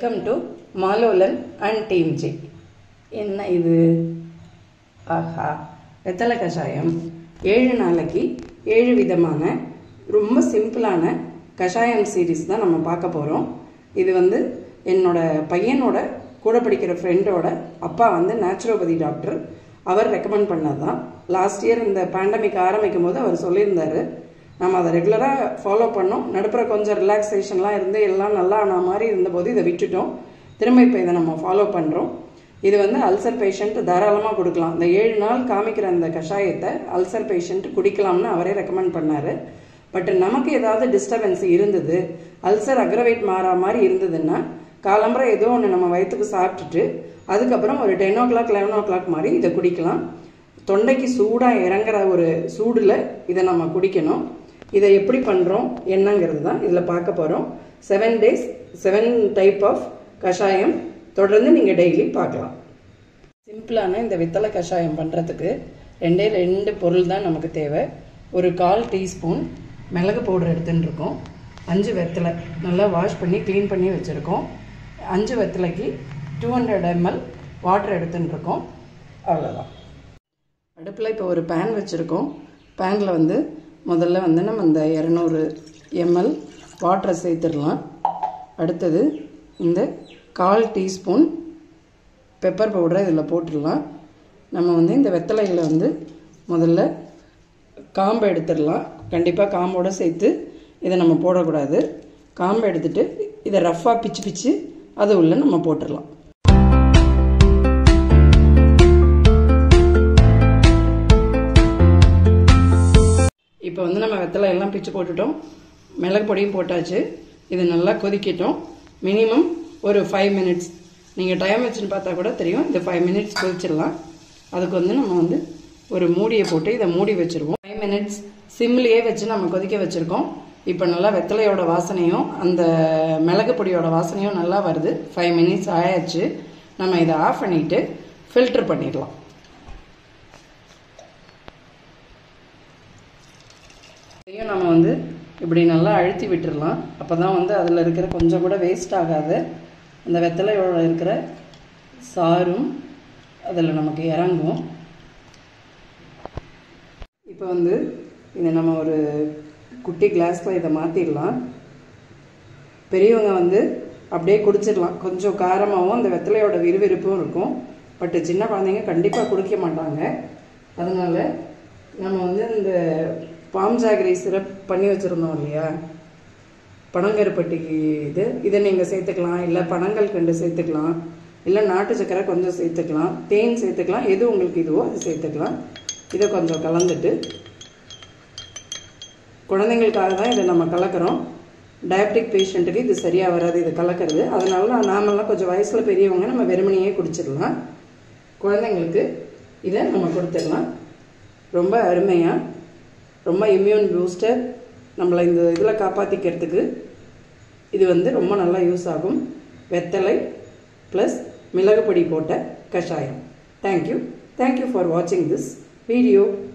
welcome to Malolan and team ji என்ன இது ஆஹா வெத்தலை கஷாயம் ஏழு நாளைக்கு ஏழு விதமான ரொம்ப சிம்பிளான கஷாயம் சீரீஸ் தான் நம்ம பார்க்க போகிறோம் இது வந்து என்னோட பையனோட கூட படிக்கிற ஃப்ரெண்டோட அப்பா வந்து நேச்சுரோபதி டாக்டர் அவர் ரெக்கமெண்ட் பண்ணது தான் லாஸ்ட் இயர் இந்த பேண்டமிக் ஆரம்பிக்கும் போது அவர் சொல்லியிருந்தாரு நம்ம அதை ரெகுலராக ஃபாலோ பண்ணோம் நடுப்புற கொஞ்சம் ரிலாக்ஸேஷன்லாம் இருந்து எல்லாம் நல்லா ஆன மாதிரி இருந்தபோது இதை விட்டுட்டோம் திரும்ப இப்போ இதை நம்ம ஃபாலோ பண்ணுறோம் இது வந்து அல்சர் பேஷண்ட் தாராளமாக கொடுக்கலாம் இந்த ஏழு நாள் காமிக்கிற அந்த கஷாயத்தை அல்சர் பேஷண்ட் குடிக்கலாம்னு அவரே ரெக்கமெண்ட் பண்ணார் பட் நமக்கு ஏதாவது டிஸ்டர்பன்ஸ் இருந்தது அல்சர் அக்ரவேட் மாறா மாதிரி இருந்ததுன்னா காலம்பரை ஏதோ ஒன்று நம்ம வயிற்றுக்கு சாப்பிட்டுட்டு அதுக்கப்புறம் ஒரு ten o'clock eleven o'clock மாதிரி இதை குடிக்கலாம் தொண்டைக்கு சூடாக இறங்குற ஒரு சூடில் இதை நம்ம குடிக்கணும் இதை எப்படி பண்ணுறோம் என்னங்கிறது தான் இதில் பார்க்க போகிறோம் seven days seven type of கஷாயம் தொடர்ந்து நீங்கள் டெய்லி பார்க்கலாம் சிம்பிளான இந்த வெத்தலை கஷாயம் பண்ணுறதுக்கு ரெண்டே ரெண்டு பொருள் தான் நமக்கு தேவை ஒரு கால் டீஸ்பூன் மிளகு பவுடர் எடுத்துன்னு இருக்கோம் அஞ்சு வெத்தலை நல்லா வாஷ் பண்ணி க்ளீன் பண்ணி வச்சுருக்கோம் அஞ்சு வெத்தலைக்கு டூ ஹண்ட்ரட் எம்எல் வாட்டர் எடுத்துன்னு இருக்கோம் அவ்வளோதான் அடுப்பில் இப்போ ஒரு பேன் வச்சுருக்கோம் பேனில் வந்து முதல்ல வந்து நம்ம இந்த இரநூறு எம்எல் வாட்டரை சேர்த்துடலாம் அடுத்தது இந்த கால் டீஸ்பூன் பெப்பர் பவுடரை இதில் போட்டுடலாம் நம்ம வந்து இந்த வெத்தலைகளை வந்து முதல்ல காம்பை எடுத்துடலாம் கண்டிப்பாக காம்போடு சேர்த்து இதை நம்ம போடக்கூடாது காம்பை எடுத்துட்டு இதை ரஃப்பாக பிச்சு பிச்சு அது உள்ள நம்ம போட்டுடலாம் இப்போ வந்து நம்ம வெத்தலை எல்லாம் பிச்சு போட்டுட்டோம் மிளகு பொடியும் போட்டாச்சு இது நல்லா கொதிக்கட்டும் மினிமம் ஒரு ஃபைவ் மினிட்ஸ் நீங்கள் டைம் வச்சுன்னு பார்த்தா கூட தெரியும் இந்த ஃபைவ் மினிட்ஸ் கொதிச்சிடலாம் அதுக்கு வந்து நம்ம வந்து ஒரு மூடியை போட்டு இதை மூடி வச்சுருவோம் ஃபைவ் மினிட்ஸ் சிம்லேயே வச்சு நம்ம கொதிக்க வச்சுருக்கோம் இப்போ நல்லா வெத்தலையோட வாசனையும் அந்த மிளகு பொடியோட வாசனையும் நல்லா வருது ஃபைவ் மினிட்ஸ் ஆயாச்சு நம்ம இதை ஆஃப் பண்ணிவிட்டு ஃபில்டர் பண்ணிடலாம் இதையும் நம்ம வந்து இப்படி நல்லா அழுத்தி விட்டுடலாம் அப்போ தான் வந்து அதில் இருக்கிற கொஞ்சம் கூட வேஸ்ட் ஆகாது அந்த வெத்தலையோட இருக்கிற சாரும் அதில் நமக்கு இறங்கும் இப்போ வந்து இதை நம்ம ஒரு குட்டி கிளாஸில் இதை மாற்றிடலாம் பெரியவங்க வந்து அப்படியே குடிச்சிடலாம் கொஞ்சம் காரமாகவும் அந்த வெத்தலையோட விறுவிறுப்பும் இருக்கும் பட் சின்ன குழந்தைங்க கண்டிப்பாக குடிக்க மாட்டாங்க அதனால நம்ம வந்து இந்த பாம் ஜாகரி சிரப் பண்ணி வச்சுருந்தோம் இல்லையா பனங்கருப்பட்டிக்கு இது இதை நீங்கள் சேர்த்துக்கலாம் இல்லை பனங்கள் கண்டு சேர்த்துக்கலாம் இல்லை நாட்டு சக்கரை கொஞ்சம் சேர்த்துக்கலாம் தேன் சேர்த்துக்கலாம் எது உங்களுக்கு இதுவோ அது சேர்த்துக்கலாம் இதை கொஞ்சம் கலந்துட்டு குழந்தைங்களுக்காக தான் இதை நம்ம கலக்கிறோம் டயபெட்டிக் பேஷண்ட்டுக்கு இது சரியாக வராது இது கலக்கிறது அதனால நான் நாமெல்லாம் கொஞ்சம் வயசில் பெரியவங்க நம்ம வெறுமனையே குடிச்சிடலாம் குழந்தைங்களுக்கு இதை நம்ம கொடுத்துடலாம் ரொம்ப அருமையாக ரொம்ப இம்யூன் பூஸ்டர் நம்மளை இந்த இதில் காப்பாற்றிக்கிறதுக்கு இது வந்து ரொம்ப நல்லா யூஸ் ஆகும் வெத்தலை ப்ளஸ் மிளகு பொடி போட்ட கஷாயம் தேங்க்யூ தேங்க்யூ ஃபார் வாட்சிங் திஸ் வீடியோ